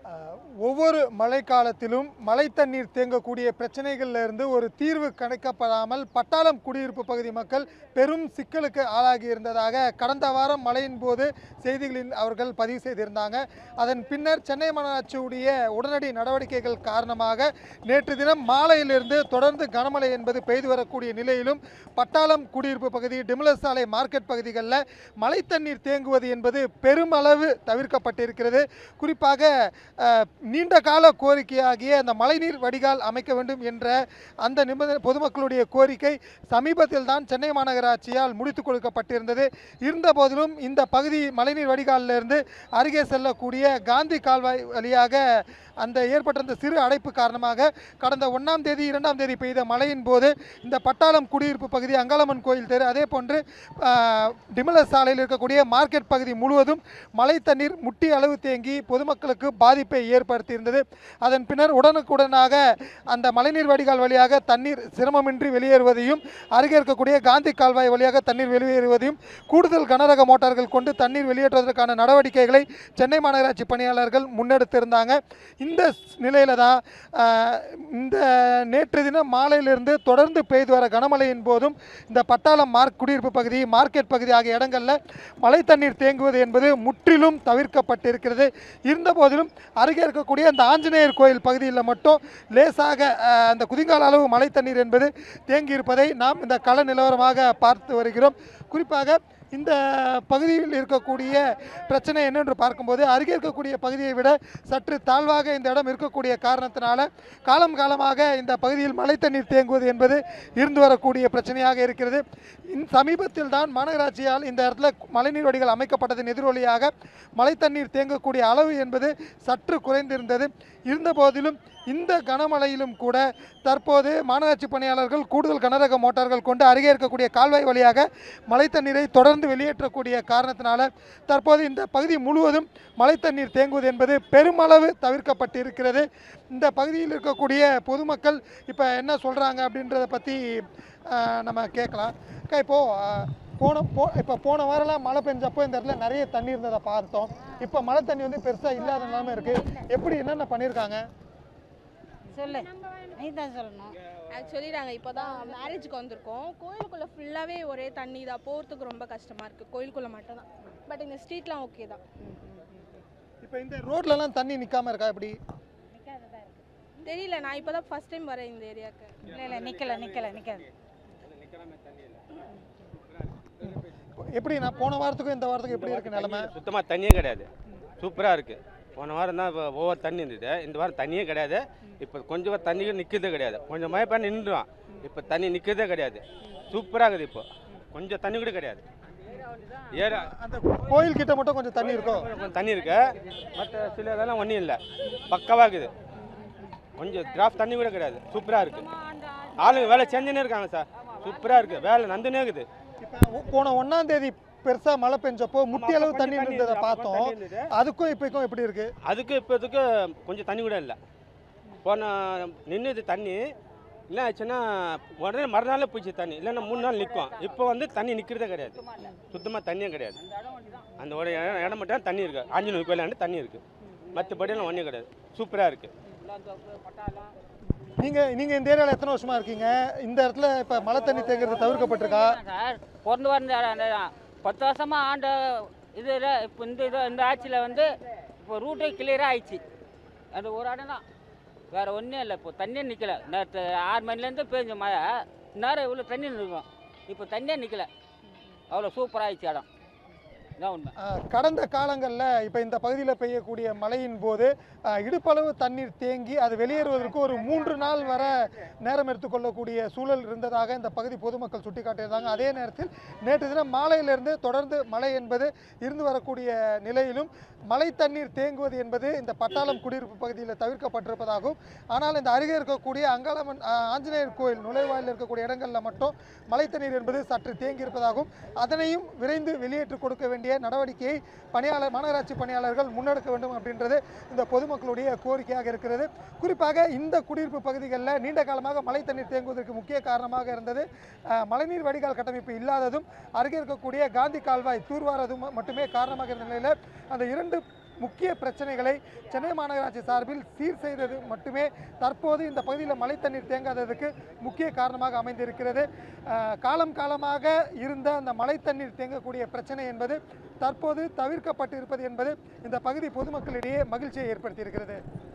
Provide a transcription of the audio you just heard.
அஹ், ஒவ்வொரு மழைக்காலத்திலும் மழை தண்ணீர் தேங்கக்கூடிய பிரச்சனைகள்ல இருந்து ஒரு தீர்வு கிடைக்கப்படாமல் பட்டாளம் குடியிருப்பு பகுதி மக்கள் பெரும் சிக்கலுக்கு ஆளாகி இருந்ததாக கடந்த வாரம் மழையின் போது செய்திகளில் அவர்கள் பதிவு செய்திருந்தாங்க அதன் பின்னர் சென்னை மாநகராட்சியுடைய உடனடி நடவடிக்கைகள் காரணமாக நேற்று தினம் மாலையிலிருந்து தொடர்ந்து கனமழை என்பது பெய்து வரக்கூடிய நிலையிலும் பட்டாளம் குடியிருப்பு பகுதி டிமுலஸ் சாலை மார்க்கெட் பகுதிகளில் மழை தண்ணீர் தேங்குவது என்பது பெருமளவு தவிர்க்கப்பட்டிருக்கிறது குறிப்பாக அஹ், நீண்ட கால கோரிக்கையாகிய அந்த மழைநீர் வடிகால் அமைக்க வேண்டும் என்ற அந்த நிபந்தனை பொதுமக்களுடைய கோரிக்கை சமீபத்தில் தான் சென்னை மாநகராட்சியால் முடித்துக் கொடுக்கப்பட்டிருந்தது இருந்த போதிலும் இந்த பகுதி மழைநீர் வடிகாலில் இருந்து அருகே செல்லக்கூடிய காந்தி கால்வாய் வழியாக அந்த ஏற்பட்ட அந்த சிறு அடைப்பு காரணமாக கடந்த ஒன்றாம் தேதி இரண்டாம் தேதி பெய்த மழையின் போது இந்த பட்டாளம் குடியிருப்பு பகுதி அங்காளம்மன் கோயில் தெரு அதே போன்று ஆஹ், டிமலஸ் சாலையில் இருக்கக்கூடிய மார்க்கெட் பகுதி முழுவதும் மழை தண்ணீர் முட்டி அளவு தேங்கி பொதுமக்களுக்கு பாதிப்பை ஏற்படுத்தியிருந்தது அதன் பின்னர் உடனுக்குடனாக அந்த மழைநீர் வடிகால் வழியாக தண்ணீர் சிரமமின்றி வெளியேறுவதையும் அருகே இருக்கக்கூடிய காந்தி கால்வாய் வழியாக தண்ணீர் வெளியேறுவதையும் கூடுதல் கனரக மோட்டார்கள் கொண்டு தண்ணீர் வெளியேற்றுவதற்கான நடவடிக்கைகளை சென்னை மாநகராட்சி பணியாளர்கள் முன்னெடுத்திருந்தாங்க இந்த நிலையில தான் ஆஹ், இந்த நேற்று தினம் மாலையிலிருந்து தொடர்ந்து பெய்து வர கனமழையின் போதும் இந்த பட்டாளம் மார்க் குடியிருப்பு பகுதி மார்க்கெட் பகுதி ஆகிய இடங்களில் மழை தண்ணீர் தேங்குவது என்பது முற்றிலும் தவிர்க்கப்பட்டிருக்கிறது இருந்த போதிலும் அருகே இருக்கக்கூடிய அந்த ஆஞ்சநேயர் கோயில் பகுதியில் மட்டும் லேசாக ஆஹ், அந்த குதிங்கால அளவு மழை தண்ணீர் என்பது தேங்கி இருப்பதை நாம் இந்த கள நிலவரமாக பார்த்து வருகிறோம் குறிப்பாக இந்த பகுதியில் இருக்கக்கூடிய பிரச்சனை என்னென்று பார்க்கும்போது அருகே இருக்கக்கூடிய பகுதியை விட சற்று தாழ்வாக இந்த இடம் இருக்கக்கூடிய காரணத்தினால காலம் காலமாக இந்த பகுதியில் மழை தண்ணீர் தேங்குவது என்பது இருந்து வரக்கூடிய பிரச்சனையாக இருக்கிறது இன் சமீபத்தில் தான் மாநகராட்சியால் இந்த இடத்துல மழைநீர் வடிகள் அமைக்கப்பட்டதன் எதிரொலியாக மழை தண்ணீர் தேங்கக்கூடிய அளவு என்பது சற்று குறைந்திருந்தது இருந்த போதிலும் இந்த கனமழையிலும் கூட தற்போது மாநகராட்சி பணியாளர்கள் கூடுதல் கனரக மோட்டார்கள் கொண்டு அருகே இருக்கக்கூடிய கால்வாய் வழியாக மழை தண்ணீரை தொடர்ந்து வெளியேற்றக்கூடிய காரணத்தினால தற்போது இந்த பகுதி முழுவதும் மழை தண்ணீர் தேங்குவது என்பது பெருமளவு தவிர்க்கப்பட்டிருக்கிறது இந்த பகுதியில் இருக்கக்கூடிய பொதுமக்கள் இப்போ என்ன சொல்கிறாங்க அப்படின்றத பற்றி நம்ம கேட்கலாம் அக்கா இப்போது போன போ இப்போ போன வாரம்லாம் மழை பெஞ்சப்போ இந்த இடத்துல நிறைய தண்ணி இருந்ததை பார்த்தோம் இப்போ மழை தண்ணி வந்து பெருசாக இல்லாத நிலைமை இருக்குது எப்படி என்னென்ன பண்ணியிருக்காங்க சொல்லு நீ தான் சொல்லணும் ஆக்சுவலி நாங்கள் இப்போ தான் மேரேஜுக்கு வந்திருக்கோம் கோயிலுக்குள்ளே ஃபுல்லாகவே ஒரே தண்ணி தான் போகிறதுக்கு ரொம்ப கஷ்டமாக இருக்குது கோயிலுக்குள்ளே மட்டும்தான் பட் இந்த ஸ்ட்ரீட்லாம் ஓகே தான் இப்போ இந்த ரோட்லலாம் தண்ணி நிற்காம இருக்கா எப்படி நிற்காததான் இருக்கு தெரியல நான் இப்போ தான் ஃபஸ்ட் டைம் வரேன் இந்த ஏரியாவுக்கு இல்லை இல்லை நிற்கல நிற்கல நிற்காது எப்படி நான் போன வாரத்துக்கும் இந்த வாரத்துக்கும் எப்படி இருக்கு நிலைமை சுத்தமாக தண்ணியே கிடையாது சூப்பராக இருக்குது போன வாரம் தான் இப்போ ஒவ்வொரு தண்ணி இருந்தது இந்த வாரம் தண்ணியே கிடையாது இப்போ கொஞ்சம் தண்ணி நிற்கிறதே கிடையாது கொஞ்சம் மழை பண்ணி நின்றுடும் இப்போ தண்ணி நிற்கிறதே கிடையாது சூப்பராக இருக்குது இப்போ கொஞ்சம் தண்ணி கூட கிடையாது ஏற அந்த கோயில் கிட்ட மட்டும் கொஞ்சம் தண்ணி இருக்கும் கொஞ்சம் தண்ணி இருக்கு மற்ற சில இதெல்லாம் ஒன்றும் இல்லை பக்கவாக இருக்குது கொஞ்சம் டிராஃப்ட் தண்ணி கூட கிடையாது சூப்பராக இருக்குது ஆளுங்க வேலை செஞ்சுன்னே இருக்காங்க சார் சூப்பராக இருக்குது வேலை நந்துனே இருக்குது இப்போ போன ஒன்னாம் தேதி பெருசா மழை பெஞ்சப்போ முட்டி அளவு கொஞ்சம் தண்ணி தண்ணி இருந்ததை இருந்தது, அப்போ பார்த்தோம் தண்ணி இருந்தது. அதுக்கும் இப்போக்கும் எப்படி இருக்கு அதுக்கு இப்போதுக்கு கொஞ்சம் தண்ணி கூட இல்லை போன நின்றுது தண்ணி என்ன ஆச்சுன்னா உடனே மறுநாள் போயிடுச்சு தண்ணி இல்லைன்னா மூணு நாள் நிற்கும் இப்போ வந்து தண்ணி நிற்கிறதே கிடையாது சுத்தமாக தண்ணியே கிடையாது அந்த ஒரு இடம் இடம் மட்டும் தான் தண்ணி இருக்குது ஆஞ்சநேயர் கோயிலாண்டு தண்ணி இருக்குது மற்றபடியெல்லாம் ஒன்றும் கிடையாது சூப்பராக இருக்குது நீங்க நீங்க இந்த ஏரியால எத்தனை வருஷமா இருக்கீங்க இந்த இடத்துல இப்ப மழை தண்ணி தேங்குறது தவிர்க்கப்பட்டிருக்கா சார் பிறந்து வந்த அந்த பத்து வருஷமா ஆண்ட இது இப்போ இந்த இது இந்த ஆட்சியில் வந்து இப்போ ரூட்டே கிளியராக ஆயிடுச்சு அது ஒரு இடம் தான் வேறு ஒன்றும் இல்லை இப்போ தண்ணியே நிற்கல நேற்று ஆறு மணிலேருந்து பேஞ்ச மழை நேரம் இவ்வளோ தண்ணி நிற்கும் இப்போ தண்ணியே நிற்கல அவ்வளோ சூப்பராக ஆயிடுச்சு இடம் இதான் உண்மை ஆஹ், கடந்த காலங்களில் இப்போ இந்த பகுதியில் பெய்யக்கூடிய மழையின் போது ஆஹ், இடுப்பளவு தண்ணீர் தேங்கி அது வெளியேறுவதற்கு ஒரு மூன்று நாள் வர நேரம் எடுத்துக்கொள்ளக்கூடிய சூழல் இருந்ததாக இந்த பகுதி பொதுமக்கள் சுட்டிக்காட்டியிருந்தாங்க அதே நேரத்தில் நேற்று தினம் மாலையிலிருந்து தொடர்ந்து மழை என்பது இருந்து வரக்கூடிய நிலையிலும் மழை தண்ணீர் தேங்குவது என்பது இந்த பட்டாளம் குடியிருப்பு பகுதியில் தவிர்க்கப்பட்டிருப்பதாகவும் ஆனால் இந்த அருகே இருக்கக்கூடிய அங்காளம்மன் ஆஹ், ஆஞ்சநேயர் கோயில் நுழைவாயில் இருக்கக்கூடிய இடங்களில் மட்டும் மழை தண்ணீர் என்பது சற்று தேங்கி இருப்பதாகவும் அதனையும் விரைந்து வெளியேற்றி கொடுக்க வேண்டிய நடவடிக்கையை பணியாளர் மாநகராட்சி பணியாளர்கள் முன்னெடுக்க வேண்டும் அப்படின்றது இந்த பொதுமக்களுடைய கோரிக்கையாக இருக்கிறது குறிப்பாக இந்த குடியிருப்பு பகுதிகளில் நீண்ட காலமாக மழை தண்ணீர் தேங்குவதற்கு முக்கிய காரணமாக இருந்தது அஹ், மழைநீர் வடிகால் கட்டமைப்பு இல்லாததும் அருகே இருக்கக்கூடிய காந்தி கால்வாய் தூர்வாரதும் மட்டுமே காரணமாக இருந்த நிலையில் அந்த இரண்டு முக்கிய பிரச்சனைகளை சென்னை மாநகராட்சி சார்பில் சீர் செய்தது மட்டுமே தற்போது இந்த பகுதியில் மழை தண்ணீர் தேங்காததுக்கு முக்கிய காரணமாக அமைந்திருக்கிறது அஹ், காலம் காலமாக இருந்த அந்த மழை தண்ணீர் தேங்கக்கூடிய பிரச்சனை என்பது தற்போது தவிர்க்கப்பட்டிருப்பது என்பது இந்த பகுதி பொதுமக்களிடையே மகிழ்ச்சியை ஏற்படுத்தியிருக்கிறது